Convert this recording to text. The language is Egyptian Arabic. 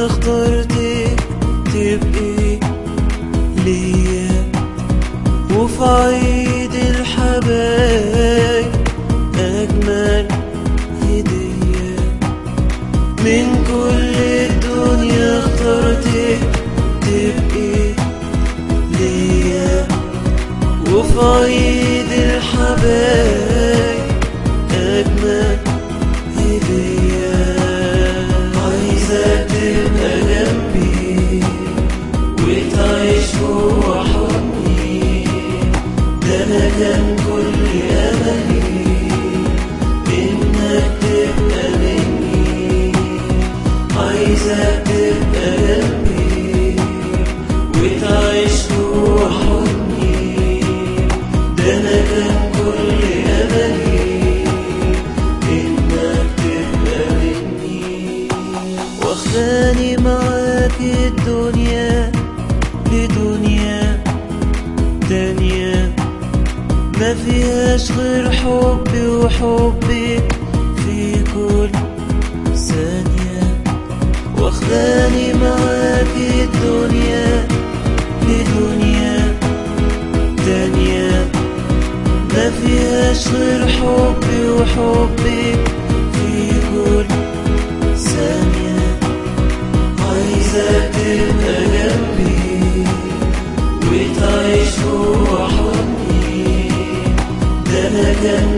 اخترتك تبقي ليا وفي عيد الحبايب أجمل هدية من كل الدنيا اخترتك تبقي ليا وفي عيد الحبايب أجمل هدية عايزك تبقى جنبي وتعيش جوا حضني ده أنا كان كل أملي إنك تبقى مني عايزك تبقى جنبي وتعيش جوا حضني ده أنا كان كل أملي إنك تبقى مني واخداني معاك الدنيا لدنيا تانية ما فيهاش غير حبي وحبي في كل ثانية واخداني معاك الدنيا لدنيا تانية ما فيهاش غير حبي وحبي في كل ثانية عايزك تبقى جنبي وتعيش جوا حضني ده أنا كان